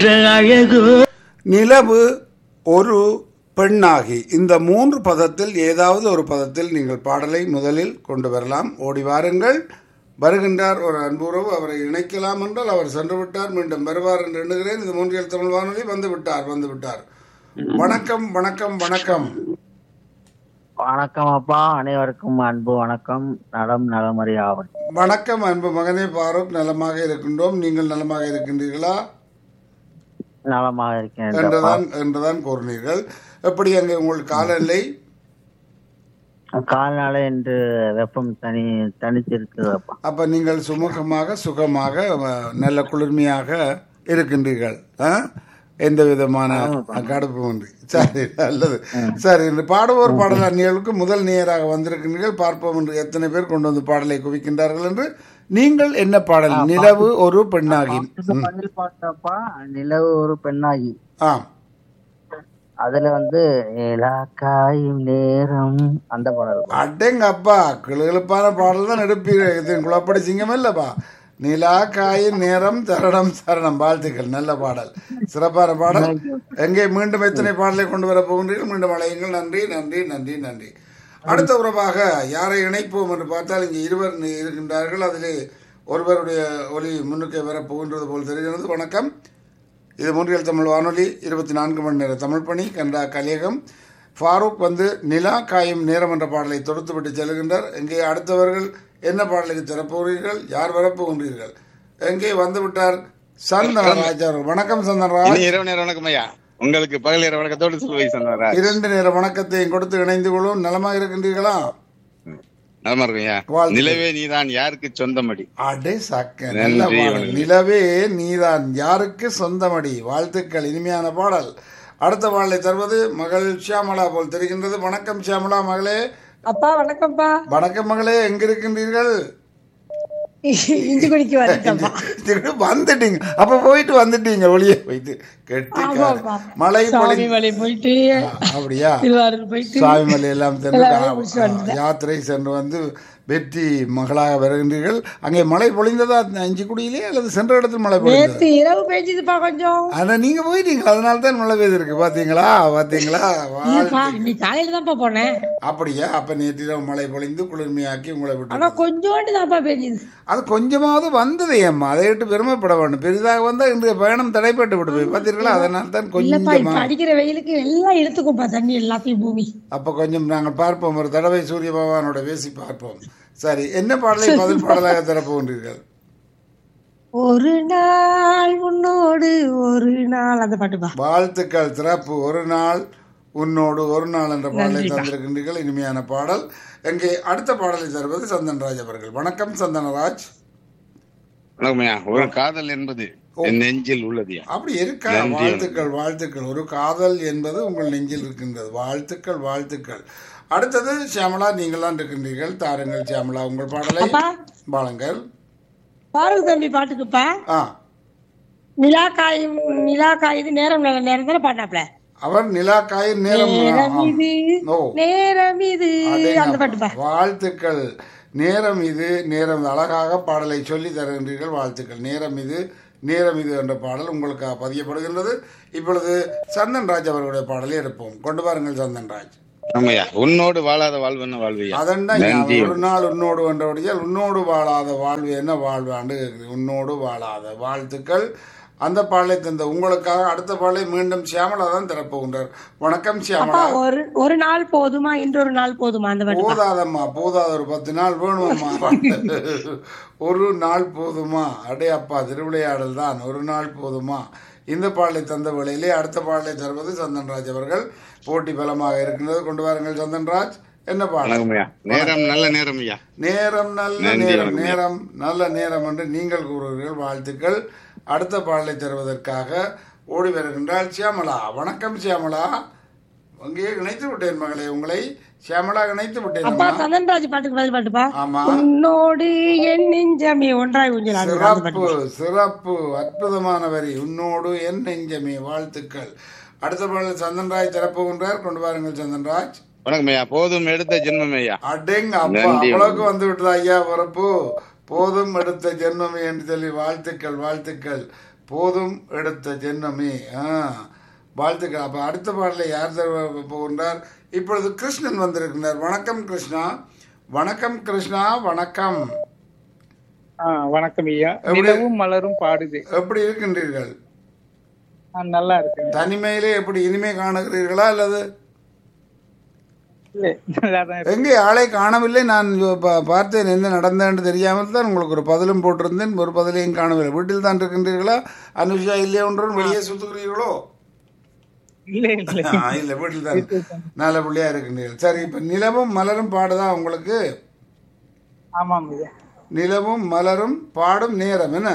அழகு நிலவு ஒரு பெண்ணாகி இந்த மூன்று பதத்தில் ஏதாவது ஒரு பதத்தில் நீங்கள் பாடலை முதலில் கொண்டு வரலாம் ஓடி வாருங்கள் வருகின்றார் ஒரு அன்புறவு அவரை இணைக்கலாம் என்றால் அவர் சென்று விட்டார் மீண்டும் வருவார் என்று எண்ணுகிறேன் இது மூன்றியல் தமிழ் வானொலி வந்து விட்டார் வந்து விட்டார் வணக்கம் வணக்கம் வணக்கம் வணக்கம் அப்பா அனைவருக்கும் அன்பு வணக்கம் நலம் நலமறி ஆவல் வணக்கம் அன்பு மகனே பாரூக் நலமாக இருக்கின்றோம் நீங்கள் நலமாக இருக்கின்றீர்களா நலமாக இருக்கேன் என்றுதான் என்றுதான் கூறினீர்கள் எப்படி அங்கே உங்கள் காலநிலை கால்நாளை என்று வெப்பம் தனி தனித்திருக்குதுப்பா அப்ப நீங்கள் சுமூகமாக சுகமாக அஹ், நல்ல குளிர்மையாக இருக்கின்றீர்கள் ஆ? எந்த விதமான கடுப்பும் இன்றி சரி நல்லது சரி இந்த பாடுவோர் பாடல் அந்நியர்களுக்கு முதல் நேராக வந்திருக்கின்றீர்கள் பார்ப்போம் என்று எத்தனை பேர் கொண்டு வந்து பாடலை குவிக்கின்றார்கள் என்று நீங்கள் என்ன பாடல் நிலவு ஒரு பெண்ணாகி மண்ணில் பார்த்தப்பா நிலவு ஒரு பெண்ணாகி ஆம் அதுல வந்து எல்லா காயும் நேரம் அந்த பாடல் அடேங்க அப்பா கிளுகிழப்பான பாடல் தான் எடுப்பீர்கள் இது குழப்படி சிங்கம் இல்லப்பா நிலா காயின் நேரம் சரணம் சரணம் வாழ்த்துக்கள் நல்ல பாடல் சிறப்பான பாடல் எங்கே மீண்டும் எத்தனை பாடலை கொண்டு வர போகின்றீர்கள் மீண்டும் அழையுங்கள் நன்றி நன்றி நன்றி நன்றி அடுத்த உறவாக யாரை இணைப்போம் என்று பார்த்தால் இங்கே இருவர் நி- இருக்கின்றார்கள் அதிலே ஒருவருடைய ஒலி முன்னுக்கே வரப் போகின்றது போல் தெரிகிறது வணக்கம் இது மூன்றியல் தமிழ் வானொலி இருபத்தி நான்கு மணி நேர தமிழ் பணி கண்டா கலியகம் ஃபாரூக் வந்து நிலா காயும் நேரம் என்ற பாடலை தொடுத்து விட்டு செல்கின்றார் எங்கே அடுத்தவர்கள் என்ன பாடலுக்கு திறப்போகிறீர்கள் யார் வரப்போகின்றீர்கள் எங்கே வந்து விட்டார் சந்தனராஜ் அவர்கள் வணக்கம் சந்தனராஜ் இனி இரவு நேர வணக்கம் ஐயா உங்களுக்கு பகல் இரவு வணக்கத்தோடு சொல்லுவை சொன்னாரா இரண்டு நேர வணக்கத்தையும் கொடுத்து இணைந்து கொள்ளும் நலமாக இருக்கின்றீர்களா நலமா இருக்கும் ஐயா வாழ்த்துக்கள். நிலவே நீதான் யாருக்கு சொந்தமடி அடே சாக்க நன்றி, நல்ல பாடல் வணக்கம். நிலவே நீதான் யாருக்கு சொந்தமடி வாழ்த்துக்கள் இனிமையான பாடல் அடுத்த பாடலை தருவது மகள் ஷியாமலா போல் தெரிகின்றது வணக்கம் ஷியாமலா மகளே அப்பா வணக்கம்ப்பா வணக்கம் மகளே எங்க இருக்கின்றீர்கள் இஞ்சி குடிக்க வந்துட்டப்பா திரும்ப வந்துட்டீங்க அப்ப போயிட்டு வந்துட்டீங்க வெளியே போயிட்டு கெட்டிக்கார ஆமாப்பா. மழை சாமி பொழி மலை போயிட்டு அப்படியா திருவாரூர் போயிட்டு சாமிமலை எல்லாம் சென்று எல்லாரையும் முடிச்சுட்டு வந்துட்டேன். யாத்திரை சென்று வந்து வெற்றி மகளாக வருகின்றீர்கள் அங்கே மழை பொழிந்ததா அஞ்சு குடியிலே அல்லது சென்ற இடத்தில் மழை பொழிந்ததா நேத்து இரவு பெய்ஞ்சதுப்பா கொஞ்சம் ஆனா நீங்க போயிட்டீங்க அதனால தான் மழை பெய்திருக்கு பாத்தீங்களா பாத்தீங்களா இல்லப்பா வாழ்த்து. இன்னைக்கு காலையில தான்ப்பா போனேன் அப்படியா அப்ப நேற்றிரவு மழை பொழிந்து குளிர்மையாக்கி உங்களை ஆனா விட்டு கொஞ்சோண்டு தான்ப்பா பெய்ஞ்சது அது கொஞ்சமாவது வந்தது ஏம்மா அதை விட்டு பெருமைப்பட வேண்டும் பெரிதாக வந்தா இன்றைய பயணம் தடைப்பட்டு விடுது பாத்தீங்களா அதனால தான் இல்லப்பா கொஞ்சமா இப்ப அடிக்கிற வெயிலுக்கு எல்லாம் இழுத்துக்கும்பா தண்ணி எல்லாத்தையும் பூமி அப்ப கொஞ்சம் நாங்கள் பார்ப்போம் ஒரு தடவை சூரிய பகவானோட பேசி பார்ப்போம் சரி என்ன பாடலை பதில் பாடலாக தரப்போகின்றீர்கள் ஒரு நாள் உன்னோடு ஒரு நாள் அந்த பாட்டுப்பா வாழ்த்துக்கள் சிறப்பு ஒரு நாள் உன்னோடு ஒரு நாள் என்ற பாடலை தந்திருக்கின்றீர்கள் இனிமையான பாடல் எங்கே அடுத்த பாடலை தருவது சந்தன்ராஜ் அவர்கள் வணக்கம் சந்தனராஜ் வணக்கம் ஐயா ஒரு காதல் என்பது என் நெஞ்சில் உள்ளதுயா அப்படி இருக்கா நன்றி. வாழ்த்துக்கள் வாழ்த்துக்கள் ஒரு காதல் என்பது உங்கள் நெஞ்சில் இருக்கின்றது வாழ்த்துக்கள் வாழ்த்துக்கள் அடுத்தது சியாமலா நீங்களாம் இருக்கின்றீர்கள் தாருங்கள் சியாமலா உங்கள் பாடலை அப்பா பாருங்கள் பாருங்க தம்பி பாட்டுக்குப்பா ஆ நிலா காயும் நிலா காயுது நேரம் நல்ல நேரம் தானே பாட்டாப்ல அவர் நிலாக்காயின் நேரம் நேரம் ஆம். இது ஓ நேரம் இது அடேங்கப்பா. அந்த பாட்டுப்பா வாழ்த்துக்கள் நேரம் இது நேரம் அழகாக பாடலை சொல்லி தருகின்றீர்கள் வாழ்த்துக்கள் நேரம் இது நேரம் இது என்ற பாடல் உங்களுக்காக பதியப்படுகின்றது இப்பொழுது சந்தன் ராஜ் அவர்களுடைய பாடலை எடுப்போம் கொண்டு பாருங்கள் சந்தன் ராஜ் ஆமாய்யா உன்னோடு வாழாத வாழ்வு என்ன வாழ்வையா அதண்டா நன்றி ஒரு நாள் உன்னோடு என்றபடியால் உன்னோடு வாழாத வாழ்வு என்ன வாழ்வு ஆண்டு கேக்குது. உன்னோடு வாழாத வாழ்த்துக்கள் அந்த பாடலை தந்த உங்களுக்காக அடுத்த பாடலை மீண்டும் சியாமலா தான் திறப்புகின்றார் வணக்கம் அப்பா சியாமலா ஒரு ஒரு நாள் போதுமா இன்னொரு நாள் போதுமா அந்த பாட்டு போதாதம்மா போதாத ஒரு பத்து நாள் வேணுமம்மா ஒரு நாள் போதுமா அடே அப்பா திருவிளையாடல் தான் ஒரு நாள் போதுமா இந்த பாடலை தந்த வேளையிலே அடுத்த பாடலை தருவது சந்தன்ராஜ் அவர்கள் போட்டி பலமாக இருக்கின்றது கொண்டு வாருங்கள் சந்தன்ராஜ் என்ன பாடல் வணக்கம் ஐயா நேரம் நல்ல நேரம் ஐயா நேரம் நல்ல நன்றி, நேரம் வணக்கம். நேரம் நல்ல நேரம் என்று நீங்கள் கூறுவீர்கள் வாழ்த்துக்கள் அடுத்த பாடலை தருவதற்காக ஓடி வருகின்றாள் சியாமலா வணக்கம் சியாமலா அங்கே இணைத்து விட்டேன் மகளே உங்களை சியாமலா இணைத்து விட்டேன் அப்பா அம்மா. சந்தன்ராஜ் பாட்டுக்கு பதில் பாட்டுப்பா ஆமா உன்னோடு என் நெஞ்சமே ஒன்றாய் ஊஞ்சல் ஆடுது. அந்த சிறப்பு பாட்டு சிறப்பு அற்புதமான வரி உன்னோடு என் நெஞ்சமே வாழ்த்துக்கள் அடுத்த பாடல் சந்தன்ராஜ் திறப்புகின்றார் கொண்டு வாருங்கள் சந்தன்ராஜ் வணக்கம் ஐயா போதும் எடுத்த ஜென்மம் ஐயா அடேங்க அப்பா நன்றி. அவ்வளவுக்கு வந்து விட்டதா ஐயா பிறப்பு போதும் எடுத்த ஜென்மமே என்று சொல்லி வாழ்த்துக்கள் வாழ்த்துக்கள் போதும் எடுத்த ஜென்மமே ஆ வாழ்த்துக்கள் அப்ப அடுத்த பாடலை யார் தர போகின்றார் இப்பொழுது கிருஷ்ணன் வந்திருக்கிறார் வணக்கம் கிருஷ்ணா வணக்கம் கிருஷ்ணா வணக்கம் ஆ, வணக்கம் ஐயா எப்படி? நிலவும் மலரும் பாடுது எப்படி இருக்கின்றீர்கள் ஆ, நல்லா இருக்கேன் தனிமையிலே எப்படி இனிமே காணுகிறீர்களா அல்லது இல்ல நல்லா தான் இருக்கு. எங்கே ஆளை காணவில்லை நான் இ- பா- பார்த்தேன் என்ன நடந்தேன்னு தெரியாமல் தான் உங்களுக்கு ஒரு பதிலும் போட்டிருந்தேன் ஒரு பதிலையும் காணவில்லை வீட்டில் தான் இருக்கின்றீர்களா அனுஷா இல்லையா ஒன்றும் வெளியே சுத்துகிறீர்களோ இல்ல இல்ல ஆ, இல்ல வீட்டில் தான் நல்ல பிள்ளையா இருக்கின்றீர்கள் சரி இப்ப நிலவும் மலரும் பாடுதா உங்களுக்கு ஆமாம் ஐயா நிலவும் மலரும் பாடும் நேரம் என்ன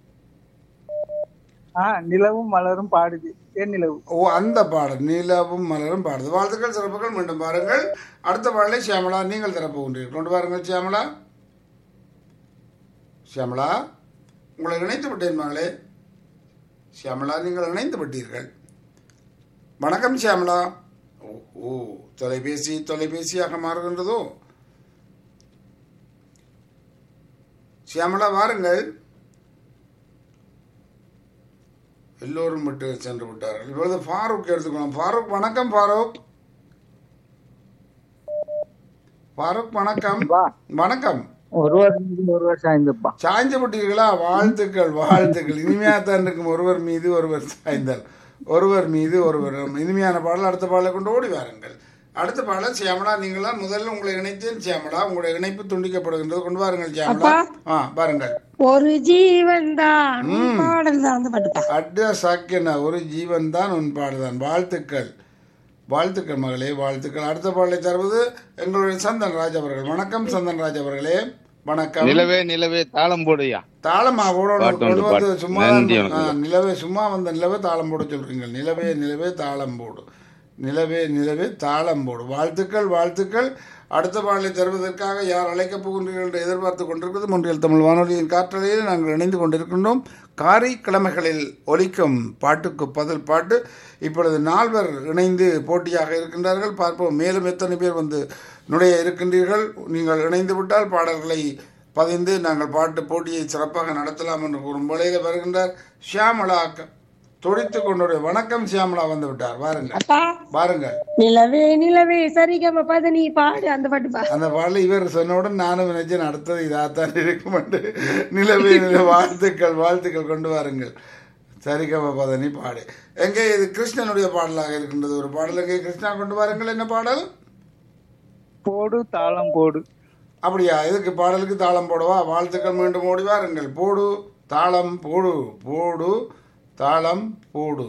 ஆ நிலவும் மலரும் பாடுது ஏன் நிலவு ஓ அந்த பாடல் நிலவும் மலரும் பாடுது வாழ்த்துக்கள் சிறப்புகள் மீண்டும் பாருங்கள் அடுத்த பாடலை சியாமலா நீங்கள் தரப்போகின்றீர்கள் கொண்டு பாருங்கள் சியாமலா சியாமலா உங்களை இணைத்து விட்டேன் மகளே சியாமலா நீங்கள் இணைந்து விட்டீர்கள் வணக்கம் சியாமலா ஓ ஓ தொலைபேசி தொலைபேசியாக மாறுகின்றதோ சியாமலா வாருங்கள் எல்லோரும் விட்டு சென்று விட்டார்கள் இப்பொழுது ஃபாரூக் எடுத்துக்கணும் ஃபாரூக் வணக்கம் ஃபாரூக் ஃபாரூக் வணக்கம் வணக்கம் ஒருவர் மீது ஒருவர் சாய்ந்துப்பா சாய்ந்து விட்டீர்களா வாழ்த்துக்கள் வாழ்த்துக்கள் இனிமையா தான் இருக்கும் ஒருவர் மீது ஒருவர் சாய்ந்தல் ஒருவர் மீது ஒருவர் இனிமையான பாடல் அடுத்த பாடலை கொண்டு ஓடி வாருங்கள் அடுத்த பாடல் சியாமலா நீங்களா முதல்ல உங்களை இணைத்தேன் சியாமலா உங்களுடைய இணைப்பு துண்டிக்கப்படுகின்றது கொண்டு வாருங்கள் சியாமலா ஆ பாருங்கள் ஒரு ஜீவன் தான் பாடல் தான் அந்த பாட்டுப்பா அட்ட சாக்கியன ஒரு ஜீவன் தான் உன் பாடுதான் வாழ்த்துக்கள் வாழ்த்துக்கள் மகளே வாழ்த்துக்கள் அடுத்த பாடலை தருவது எங்களுடைய சந்தன் ராஜ் அவர்கள் வணக்கம் சந்தன் ராஜ் அவர்களே வணக்கம் நிலவே நிலவே தாளம் போடுயா தாளமா கூட பாட்டு கொண்டு உண்டு, வந்து பாட்டு. சும்மா நன்றி தான், வணக்கம். ஆ, நிலவே சும்மா வந்த நிலவே தாளம் போட சொல்றீங்க நிலவே நிலவே தாளம் போடு நிலவே நிலவே தாளம் போடு வாழ்த்துக்கள் வாழ்த்துக்கள் அடுத்த பாடலை தருவதற்காக யார் அழைக்கப் போகின்றீர்கள் என்று எதிர்பார்த்து கொண்டிருக்கிறது முன்றியல் தமிழ் வானொலியின் காற்றலையில் நாங்கள் இணைந்து கொண்டிருக்கின்றோம் காரை கிழமைகளில் ஒலிக்கும் பாட்டுக்கு பதில் பாட்டு இப்பொழுது நால்வர் இணைந்து போட்டியாக இருக்கின்றார்கள் பார்ப்போம் மேலும் எத்தனை பேர் வந்து நுழைய இருக்கின்றீர்கள் நீங்கள் இணைந்து விட்டால் பாடல்களை பதிந்து நாங்கள் பாட்டு போட்டியை சிறப்பாக நடத்தலாம் என்று கூறும் வேளையில் வருகின்றார் ஷியாமலா துடித்து கொண்டு வணக்கம் ஷியாமலா வந்து விட்டார் வாருங்கள் அப்பா வாருங்கள் நிலவே நிலவே சரிகம பத நீ பாடு அந்த பாட்டுப்பா அந்த பாடல இவர் சொன்னவுடன் நானும் நினைச்சேன் அடுத்தது இதாத்தான் இருக்கும் என்று நிலவே நில வாழ்த்துக்கள் வாழ்த்துக்கள் கொண்டு வாருங்கள் சரிகம பதனி பாடு எங்கே இது கிருஷ்ணனுடைய பாடலாக இருக்கின்றது ஒரு பாடல் எங்கே கிருஷ்ணா கொண்டு வாருங்கள் என்ன பாடல் போடு தாளம் போடு அப்படியா இதுக்கு பாடலுக்கு தாளம் போடவா வாழ்த்துக்கள் மீண்டும் ஓடி வாருங்கள் போடு தாளம் போடு போடு தாளம் போடு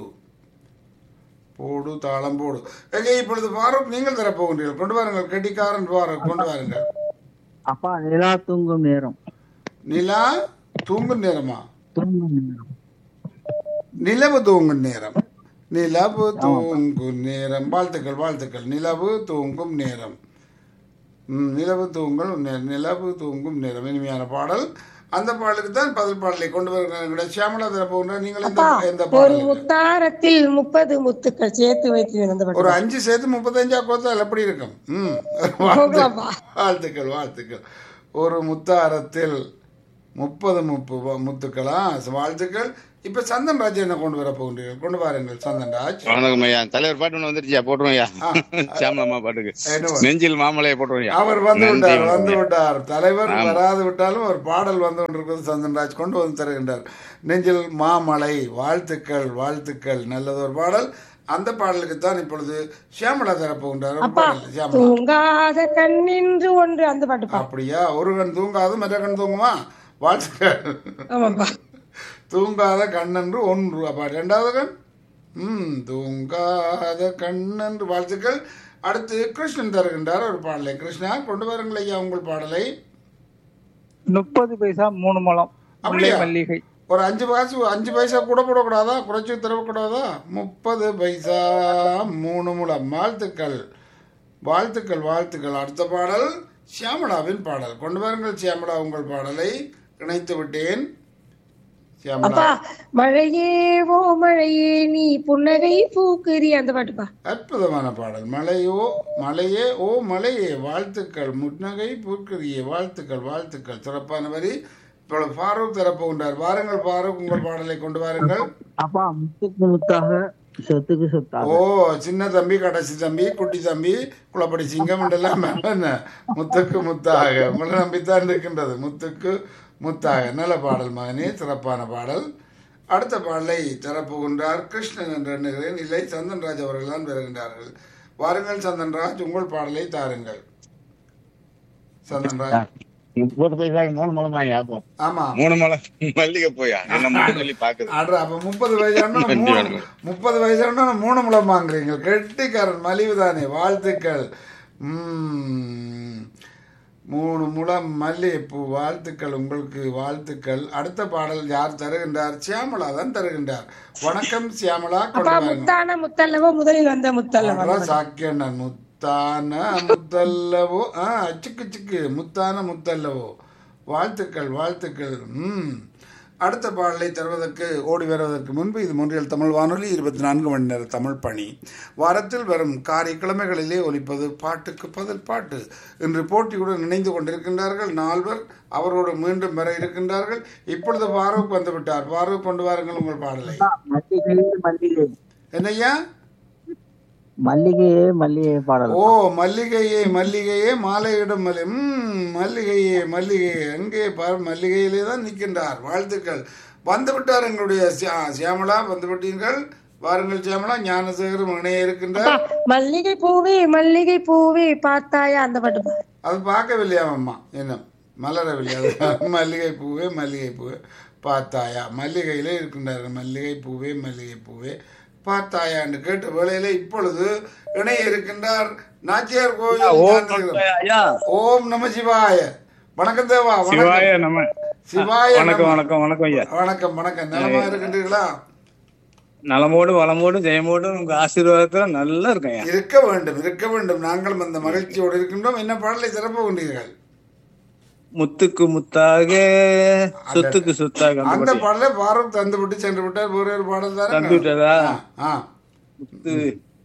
போடு தாளம் போடு எங்கே இப்பொழுது ஃபாரூக் நீங்கள் தரப்போகின்றீர்கள் கொண்டு வாருங்கள் கெட்டிக்காரன் ஃபாரூக் கொண்டு வாருங்கள் அப்பா நிலா தூங்கும் நேரம் நிலா தூங்கும் நேரமா தூங்கும் நேரம் நிலவு தூங்கும் நேரம் நிலவு தூங்கும் நேரம் வாழ்த்துக்கள் வாழ்த்துக்கள் நிலவு தூங்கும் நேரம் ம், நிலவு தூங்கும் நே- நிலவு தூங்கும் நேரம் இனிமையான பாடல் அந்த பாடலுக்கு தான் பதில் பாடலை கொண்டு வருகிறாங்க ஷியாமலா தரப்போகிற நீங்கள் எந்த எந்த ஒரு பாடல் முத்தாரத்தில் முப்பது முத்துக்கள் சேர்த்து வைத்து அந்த ஒரு பாட்டு அஞ்சு சேர்த்து முப்பத்தஞ்சா கோத்தால் எப்படி இருக்கும் ம் போகலாமா? வாழ்த்துக்கள் வாழ்த்துக்கள் ஒரு முத்தாரத்தில் முப்பது முப்பு முத்துக்களா வாழ்த்துக்கள் இப்ப சந்தன் ராஜ் என்ன கொண்டு வர போகின்றீர்கள் கொண்டு வாருங்கள் சந்தன் ராஜ் வணக்கம் ஐயா தலைவர் பாட்டு ஒண்ணு வந்துருச்சியா போட்டுருவோம் ஐயா சாமலாமா பாட்டுக்கு என்னவா? நெஞ்சில் மாமலையை போட்டுருவோம் ஐயா அவர் வந்து நன்றி விட்டார் வணக்கம் வந்து ஐயா. விட்டார் தலைவர் வராது விட்டாலும் ஒரு பாடல் வந்து கொண்டிருக்கிறது சந்தன்ராஜ் கொண்டு வந்து தருகின்றார் நெஞ்சில் மாமலை வாழ்த்துக்கள் வாழ்த்துக்கள் நல்லதொரு பாடல் அந்த பாடலுக்கு தான் இப்பொழுது ஷியாமலா தரப்போகின்றார் ஒரு அப்பா பாடல் ஷியாமலா தூங்காத கண்ணின்று ஒன்று அந்த பாட்டுப்பா அப்படியா ஒரு கண் தூங்காது மற்ற கண் தூங்குமா வாழ்த்துக்கள் ஆமாப்பா தூங்காத கண்ணன்று ஒன்று அப்பா ரெண்டாவது கண் ம் தூங்காத கண்ணன்று வாழ்த்துக்கள் அடுத்து கிருஷ்ணன் தருகின்றார் ஒரு பாடலை கிருஷ்ணா கொண்டு வாருங்கள் ஐயா உங்கள் பாடலை முப்பது பைசா மூணு முழம் முல்லை அப்படியா? மல்லிகை ஒரு அஞ்சு காசு அஞ்சு பைசா கூட போடக்கூடாதா குறைச்சி தரக்கூடாதா முப்பது பைசா மூணு முழம் வாழ்த்துக்கள் வாழ்த்துக்கள் வாழ்த்துக்கள் அடுத்த பாடல் சியாமளாவின் பாடல் கொண்டு வாருங்கள் சியாமளா உங்கள் பாடலை இணைத்து விட்டேன் சியாமளா அப்பா மழையே ஓ மழையே நீ புன்னகை பூக்குறி அந்த பாட்டுப்பா அற்புதமான பாடல் மலையோ மலையே ஓ மலையே வாழ்த்துக்கள் முன்னகை பூர்க்கரியே வாழ்த்துக்கள் வாழ்த்துக்கள் சிறப்பான வரி இப்பொழுது ஃபாரூக் தரப்போகின்றார் வாருங்கள் ஃபாரூக் உங்கள் பாடலை கொண்டு வாருங்கள் அப்பா முத்துக்கு முத்தாக சொத்துக்கு ஓ சொத்தாக சின்ன தம்பி கடைசி தம்பி குட்டி தம்பி குளப்படி சிங்கம் எல்லாம் என்ன முத்துக்கு முத்தாக உங்களை நம்பித்தான் இருக்கின்றது முத்துக்கு முத்தாக நல்ல பாடல் மகனே சிறப்பான பாடல் அடுத்த பாடலை தரப்போகின்றார் கிருஷ்ணன் என்று எண்ணுகிறேன் இல்லை சந்தன்ராஜ் அவர்கள் தான் வருகின்றார்கள் வாருங்கள் சந்தன்ராஜ் உங்கள் பாடலை தாருங்கள் சந்தன்ராஜ் முப்பது பைசா மூணு மூலமாக ஆகும் ஆமா மூணு மலை மல்லிகை போயா என்ன மூணு சொல்லி பாக்குது ஆடுற அப்ப முப்பது வயசான வண்டி மூணு வேணும். முப்பது வயசான மூணு முளம் வாங்குறீங்க கெட்டிக்காரன் மலிவு தானே வாழ்த்துக்கள் ம். மூணு முளம் மல்லிகைப்பூ வாழ்த்துக்கள் உங்களுக்கு வாழ்த்துக்கள் அடுத்த பாடல் யார் தருகின்றார் சியாமலா தான் தருகின்றார் வணக்கம் சியாமலா அப்பா கொண்டு வாருங்க. முத்தான முத்தல்லவோ முதலில் வந்த முத்தல்லவோ அப்புறம் சாக்கியண்ணன் முத்தான முத்தல்லவோ ஆ சிக்கு சிக்கு முத்தான முத்தல்லவோ வாழ்த்துக்கள் வாழ்த்துக்கள் ம் அடுத்த பாடலை தருவதற்கு ஓடி வருவதற்கு முன்பு இது மொன்றியல் தமிழ் வானொலி இருபத்தி நான்கு மணி நேர தமிழ் பணி வாரத்தில் வரும் காரிக்கிழமைகளிலே ஒலிப்பது பாட்டுக்கு பதில் பாட்டு இன்று போட்டியுடன் இணைந்து கொண்டிருக்கின்றார்கள் நால்வர் அவரோடு மீண்டும் வர இருக்கின்றார்கள் இப்பொழுது ஃபாரூக் வந்து விட்டார் ஃபாரூக் கொண்டு வாருங்கள் உங்கள் பாடலை மல்லிகை மல்லிகை என்னய்யா மல்லிகையே மல்லிகை பாடல் ஓ மல்லிகையே மல்லிகையே மாலையிடும் மல்லி ம் மல்லிகையே மல்லிகையே எங்கே பார் மல்லிகையிலே தான் நிற்கின்றார் வாழ்த்துக்கள் வந்து விட்டார் எங்களுடைய சியா- சியாமளா வந்து விட்டீர்கள் வாருங்கள் சியாமளா ஞானசேகரம் இணைய இருக்கின்றார் மல்லிகை பூவே மல்லிகை பூவே பார்த்தாயா அந்த பாட்டு பா. அது பார்க்கவில்லையா அம்மா என்ன மலரவில்லை அது மல்லிகை பூவே மல்லிகை பூவே பார்த்தாயா மல்லிகையிலே இருக்கின்றார்கள் மல்லிகை பூவே மல்லிகை பூவே பார்த்தாயா என்று கேட்ட வேளையில இப்பொழுது இணைய இருக்கின்றார் நாச்சியார் கோவில் ஞானசேகரம். ஓம் நம சிவாய வணக்கம் தேவா சிவாய வணக்கம் நம்ம சிவாய வணக்கம் நம. வணக்கம் வணக்கம் ஐயா வணக்கம் வணக்கம் நலமா இருக்கின்றீர்களா நலமோடு வளமோடு ஜெயமோடு உங்க ஆசீர்வாதத்துல நல்லா இருக்கேன் ஐயா இருக்க வேண்டும் இருக்க வேண்டும் நாங்களும் அந்த மகிழ்ச்சியோடு இருக்கின்றோம் என்ன பாடலை சிறப்பு கொண்டீர்கள் முத்துக்கு முத்தாக சொத்துக்கு சொத்தாக அந்த அந்த பாட்டு. பாடலை பாரத் தந்து விட்டு சென்று விட்டார் வேறு ஒரு பாடல் தானே தந்து விட்டதா? ஆ, ஆ. முத்து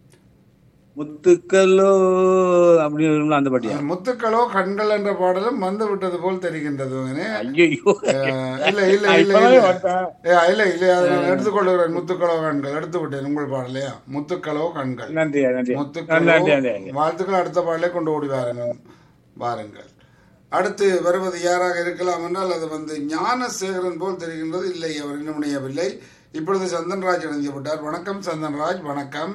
முத்துக்களோ அப்படி வரும்ல அந்த பாட்டியா முத்துக்களோ கண்கள் என்ற பாடலும் வந்து விட்டது போல் தெரிகின்றது மகனே. ஐயோ அஹ், இல்ல இல்ல நான் இல்ல இப்பவே இல்ல வந்தேன். ஏ, இல்ல இல்ல அதை நான் எடுத்துக்கொள்கிறேன் முத்துக்களோ கண்கள் எடுத்து விட்டேன் உங்கள் பாடலையா முத்துக்களோ கண்கள் நன்றி நன்றி முத்துக்களோ நன்றி நன்றி வாழ்த்துக்கள் அடுத்த பாடலை கொண்டு ஓடி வாருங்கள் வாருங்கள் அடுத்து வருவது யாராக இருக்கலாம் என்றால் அது வந்து ஞானசேகரன் போல் தெரிகின்றது இல்லை அவர் இன்னும் இணையவில்லை இப்பொழுது சந்தன்ராஜ் இணைந்து விட்டார் வணக்கம் சந்தன்ராஜ் வணக்கம்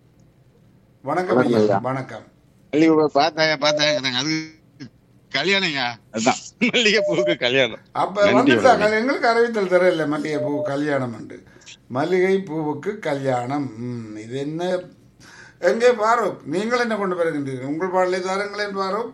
வணக்கம் ஐயா வணக்கம் மல்லிகை பூ பார்த்தாயா பார்த்தாயா அது கல்யாணம்யா அதான் மல்லிகை பூவுக்கு கல்யாணம் அப்ப நன்றி வந்துட்டா வணக்கம். கல்- எங்களுக்கு அறிவித்தல் தரல மல்லிகை பூ கல்யாணம் உண்டு மல்லிகை பூவுக்கு கல்யாணம் ம், இது என்ன எங்கே பாரூக் நீங்கள் என்ன கொண்டு வருகின்றீர்கள் உங்கள் பாடலை தாருங்களேன் பாரூக்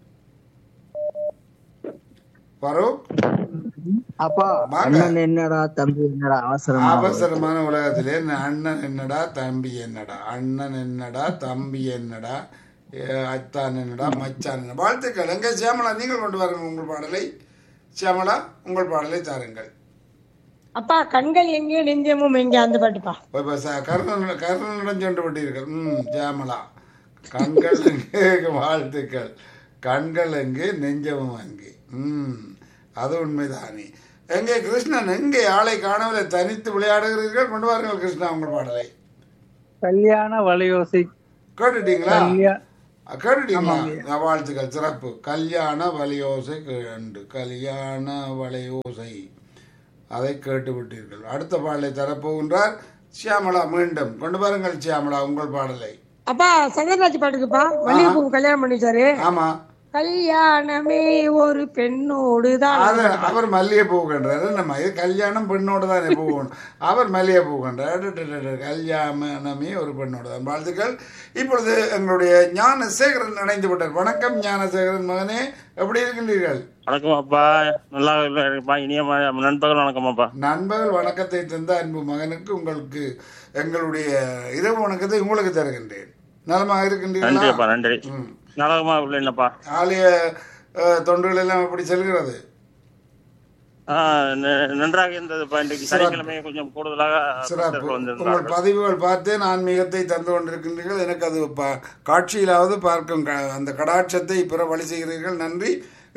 பாரூக் அப்பா வாங்க. அண்ணன் என்னடா தம்பி என்னடா அவசரமா அவசரமான உலகத்திலே ந- அண்ணன் என்னடா தம்பி என்னடா அண்ணன் என்னடா தம்பி என்னடா ஏ, அத்தான் என்னடா மச்சான் என்ன வாழ்த்துக்கள் எங்கே சியாமலா நீங்கள் கொண்டு வாருங்கள் உங்கள் பாடலை சியாமலா உங்கள் பாடலை தாருங்கள் அப்பா கண்கள் எங்கே நெஞ்சமும் எங்கே அந்த பாட்டுப்பா இப்போ ச- கர்ணன் கர்ணனிடம் சென்று விட்டீர்கள் ம் ஜாமலா கண்கள் எங்கே வாழ்த்துக்கள் கண்கள் எங்கே நெஞ்சமும் அங்கே ம் அது உண்மைதானே எங்கே கிருஷ்ணன் எங்கே ஆளை காணவில்லை தனித்து விளையாடுகிறீர்கள் கொண்டு வாருங்கள் கிருஷ்ணா உங்கள் பாடலை கல்யாண வலையோசை கேட்டுட்டீங்களா கல்யா- அ, கேட்டுட்டீங்களா ஆ, வாழ்த்துக்கள் சிறப்பு கல்யாண வலையோசை கேண்டு கல்யாண வலையோசை அதை கேட்டு விட்டீர்கள் அடுத்த பாடலை தரப்போகின்றார் சியாமலா மீண்டும் கொண்டு வாருங்கள் சியாமலா உங்கள் பாடலை அப்பா சங்கர்ராஜ் பாட்டுக்குப்பா மல்லிகை பூ கல்யாணம் பண்ணிச்சாரு ஆமா கல்யாணமே ஒரு பெண்ணோடு தான் அது அவர் மல்லிகை பூக்கின்றார் நம்ம இது கல்யாணம் பெண்ணோடு தானே போகணும் அவர் மல்லிகை பூக்கின்றார் கல்யாணமே ஒரு பெண்ணோடு தான் வாழ்த்துக்கள் இப்பொழுது எங்களுடைய ஞானசேகரன் இணைந்து விட்டார் வணக்கம் ஞானசேகரன் மகனே எப்படி இருக்கின்றீர்கள் வணக்கம் அப்பா நல்லா இருப்பா இனிய ம- நண்பகல் வணக்கம் அப்பா நண்பர்கள் வணக்கத்தை தந்த அன்பு மகனுக்கு உங்களுக்கு எங்களுடைய இரவு வணக்கத்தை உங்களுக்கு தருகின்றேன் நலமாக நன்றி இருக்கின்றீர்களா அப்பா நன்றி ம். நலகமா உள்ளேன்ப்பா ஆலய அஹ், தொண்டுகள் எல்லாம் எப்படி செல்கிறது ஆ, ந- நன்றாக இருந்ததுப்பா இன்றைக்கு சனிக்கிழமை கொஞ்சம் கூடுதலாக சிறப்பு பக்தர்கள் உங்கள் வந்திருந்தார்கள் பதிவுகள் பார்த்தேன் ஆன்மீகத்தை தந்து கொண்டிருக்கின்றீர்கள் எனக்கு அது ப- காட்சியிலாவது பார்க்கும் க- அந்த கடாட்சத்தை பிற வழி செய்கிறீர்கள் நன்றி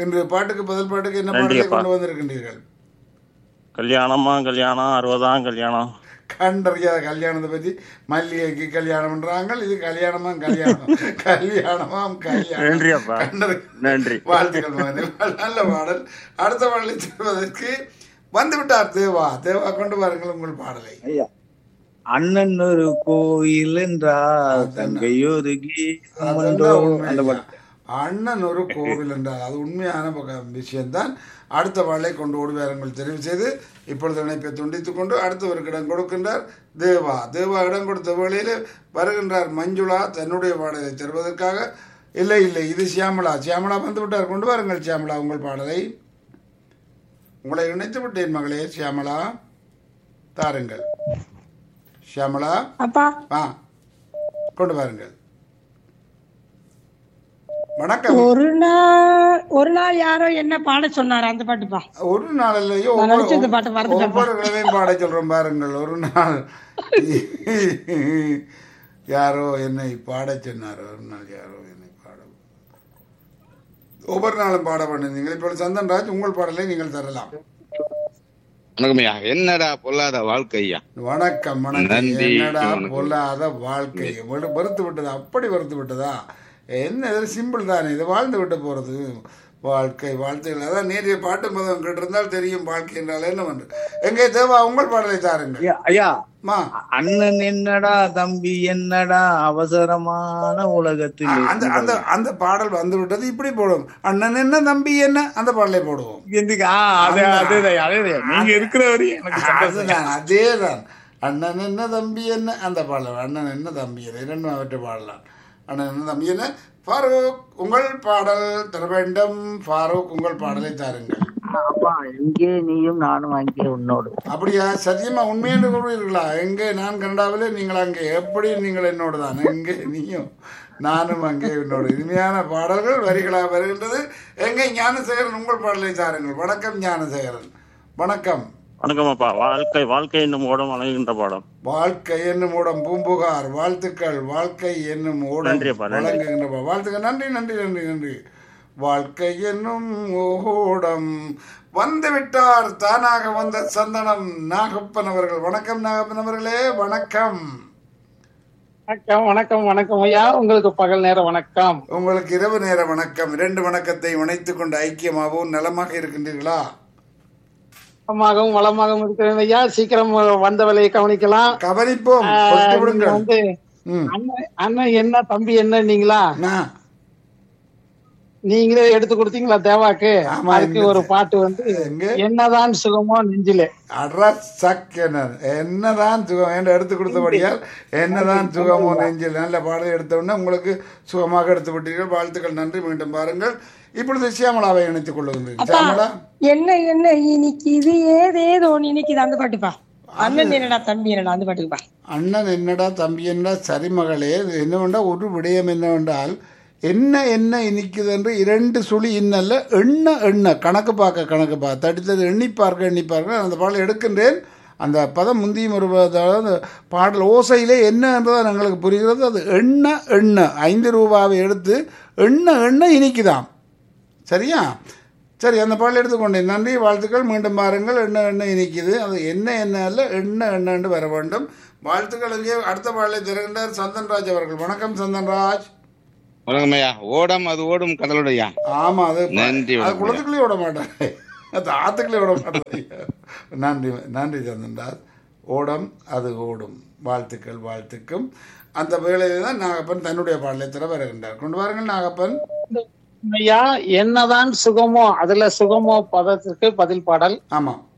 இன்று பாட்டுக்கு பதில் பாட்டுக்கு என்ன நன்றி பாடலை அப்பா. கொண்டு வந்திருக்கின்றீர்கள் கல்யாணமா கல்யாணம் அறுபதாம் கல்யாணம் கண்டறியாத கல்யாணத்தை பத்தி மல்லிகைக்கு கல்யாணம்ன்றாங்க இது கல்யாணமா கல்யாணம் கல்யாணமாம் கல்யாணம் நன்றி அப்பா. கண்டறி- நன்றி வாழ்த்துக்கள் மகனே. நல்ல பாடல் அடுத்த பாடலை சொல்வதற்கு வந்து விட்டார் தேவா தேவா கொண்டு வாருங்கள் உங்கள் பாடலை ஐயா அண்ணன் ஒரு கோயில் என்றால் தங்கை ஒரு கீதம் அதெல்லாம் என்றோ உண்மை அந்த ஐயா. பாட்டு அண்ணன் ஒரு கோவில் என்றார் அது உண்மையான பக- விஷயம்தான் அடுத்த பாடலை கொண்டு ஓடுவாருங்கள் தெரிவு செய்து இப்பொழுது இணைப்பை துண்டித்துக் கொண்டு அடுத்தவருக்கு இடம் கொடுக்கின்றார் தேவா தேவா இடம் கொடுத்த வேளையில் வருகின்றார் மஞ்சுளா தன்னுடைய பாடலை தருவதற்காக இல்லை இல்லை இது சியாமளா சியாமளா வந்து விட்டார் கொண்டு வாருங்கள் சியாமளா உங்கள் பாடலை உங்களை இணைத்து விட்டேன் மகளே சியாமளா தாருங்கள் சியாமளா அப்பா ஆ கொண்டு வாருங்கள் வணக்கம் ஒரு நாள் ஒரு நாள் யாரோ என்ன பாட சொன்னாரு அந்த பாட்டுப்பா ஒரு நாள் இல்லையோ நான் நினைச்ச இந்த பாட்டை மறந்துட்டேன்ப்பா. ஒவ்வொரு கிழமையும் பாட சொல்றோம் பாருங்கள் ஒரு நாள் யாரோ என்னை பாடச் சொன்னார் ஒரு நாள் யாரோ என்னை பாட ஒவ்வொரு நாளும் பாட பண்ணிருந்தீங்க இப்போ சந்தன்ராஜ் உங்கள் பாடலை நீங்கள் தரலாம் வணக்கம்யா என்னடா பொல்லாத வாழ்க்கையா வணக்கம் வணக்கம் நன்றி, என்னடா வணக்கம். பொல்லாத வாழ்க்கை வெறு- வெறுத்து விட்டதா அப்படி வெறுத்து விட்டதா என்ன இது சிம்பிள் தானே இது வாழ்ந்து விட்டு போறது வாழ்க்கை வாழ்த்துக்கள் அதான் நேரிய பாட்டு மதம் கேட்டிருந்தால் தெரியும் வாழ்க்கை என்றால் என்ன பண்றது எங்கே தேவா உங்கள் பாடலை தாருங்கள் ஐயா, ஐயா மா அண்ணன் என்னடா தம்பி என்னடா அவசரமான உலகத்தில் அந்த அந்த அந்த பாடல் வந்து விட்டது இப்படி போடுவோம் அண்ணன் என்ன தம்பி என்ன அந்த பாடலை போடுவோம் எதுக்கு? ஆ, அதே அதேதான் அதேதான் நீங்க இருக்கிற வரையும் எனக்கு சந்தோஷம் அதுதான் அதேதான் அண்ணன் என்ன தம்பி என்ன அந்த பாடல் அண்ணன் என்ன தம்பி என்ன இரண்டும் அவற்றை பாடலாம் அண்ணன் என்ன தம்பி என்ன ஃபாரூக் உங்கள் பாடல் தர வேண்டும் ஃபாரூக் உங்கள் பாடலை தாருங்கள் அப்பா எங்கே நீயும் நானும் அங்கே உன்னோடு அப்படியா சத்தியமா உண்மையான கூறுவீர்களா எங்கே நான் கனடாவிலே நீங்கள் அங்கே எப்படி நீங்கள் என்னோடு தான் எங்கே நீயும் நானும் அங்கே என்னோடு இனிமையான பாடல்கள் வரிகளாக வருகின்றது எங்கே ஞானசேகரன் உங்கள் பாடலை தாருங்கள் வணக்கம் ஞானசேகரன் வணக்கம் வணக்கம் அப்பா வாழ்க்கை வாழ்க்கை என்னும் ஓடம் வழங்குகின்ற பாடம் வாழ்க்கை என்னும் ஓடம் பூம்புகார் வாழ்த்துக்கள் வாழ்க்கை என்னும் ஓடம் நன்றி அப்பா, நன்றி. வழங்குகின்ற பா- வாழ்த்துக்கள் நன்றி நன்றி நன்றி நன்றி வாழ்க்கை என்னும் ஓடம் வந்து விட்டார் தானாக வந்த சந்தனம் நாகப்பன் அவர்கள் வணக்கம் நாகப்பன் அவர்களே வணக்கம் வணக்கம் வணக்கம் வணக்கம் ஐயா உங்களுக்கு பகல் நேர வணக்கம் உங்களுக்கு இரவு நேர வணக்கம் இரண்டு வணக்கத்தை இணைத்துக் கொண்டு ஐக்கியமாகவும் நலமாக இருக்கின்றீர்களா வளமாகவும் வளமாகவும் இருக்கிறேன் ஐயா சீக்கிரம் வந்த வேலையை கவனிக்கலாம் கவனிப்போம் ஆஹ், கொடுத்து நீங்க விடுங்கள் வந்து ம். அண்ணன் அண்ணன் என்ன தம்பி என்னன்னீங்களா நான் நீங்களே எடுத்து கொடுத்தீங்களா தேவாக்கு ஆமா, அதுக்கு இந்த- ஒரு பாட்டு வந்து எங்க? என்னதான் சுகமோ நெஞ்சிலே அட்ரஸக்கனர் என்னதான் சுகம் என்று எடுத்து கொடுத்தபடியால் என்னதான் சுகமோ நெஞ்சில் நல்ல பாடலை எடுத்த உடனே உங்களுக்கு சுகமாக எடுத்து விட்டீர்கள் வாழ்த்துக்கள் நன்றி மீண்டும் பாருங்கள் இப்பொழுது சியாமலாவை இணைத்துக் கொள்ளுகின்றேன் அப்பா சியாமலா என்ன என்ன இன்னைக்கு இது ஏதேதோ இன்னைக்கு அந்த பாட்டுப்பா அண்ணன் என்னடா தம்பி என்னடா அந்த பாட்டுக்குப்பா அண்ணன் என்னடா தம்பி என்னடா சரி மகளே இது என்னவென்றால் ஒரு விடயம் என்னவென்றால் என்ன என்ன இனிக்குது என்று இரண்டு சுழி இன்னல்ல எண்ண எண்ண கணக்கு பார்க்க கணக்கு பார்க்க தடித்தது எண்ணி பார்க்க எண்ணி பார்க்க அந்த பாடலை எடுக்கின்றேன் அந்த பதம் முந்தியும் ஒரு அதாவது பாடல் ஓசையிலே என்ன என்றதான் எங்களுக்கு புரிகிறது அது எண்ண எண்ண ஐந்து ரூபாவை எடுத்து எண்ண எண்ண இனிக்குதாம் சரியா சரி அந்த பாடல் எடுத்துக்கொண்டேன் நன்றி வாழ்த்துக்கள் மீண்டும் பாருங்கள் என்ன என்ன இனிக்குது அது என்ன என்ன அல்ல என்ன என்னன்னு வர வேண்டும் வாழ்த்துக்கள் இங்கே அடுத்த பாடலை திறகின்றார் சந்தன்ராஜ் அவர்கள் வணக்கம் சந்தன்ராஜ் வணக்கம்யா ஓடம் அது ஓடும் கடலுடையா ஆமா அது நன்றி அது வணக்கம். குளத்துக்குள்ளே விட மாட்டேன் அது ஆத்துக்குள்ளே விட மாட்டேன் நன்றி நன்றி சந்தன்ராஜ் ஓடம் அது ஓடும் வாழ்த்துக்கள் வாழ்த்துக்கும் அந்த வேளையில் தான் நாகப்பன் தன்னுடைய பாடலை திற வருகின்றார் கொண்டு வாருங்கள் நாகப்பன் ஐயா என்னதான் சுகமோ அதுல சுகமோ பதத்திற்கு பதில் பாடல் ஆமாம்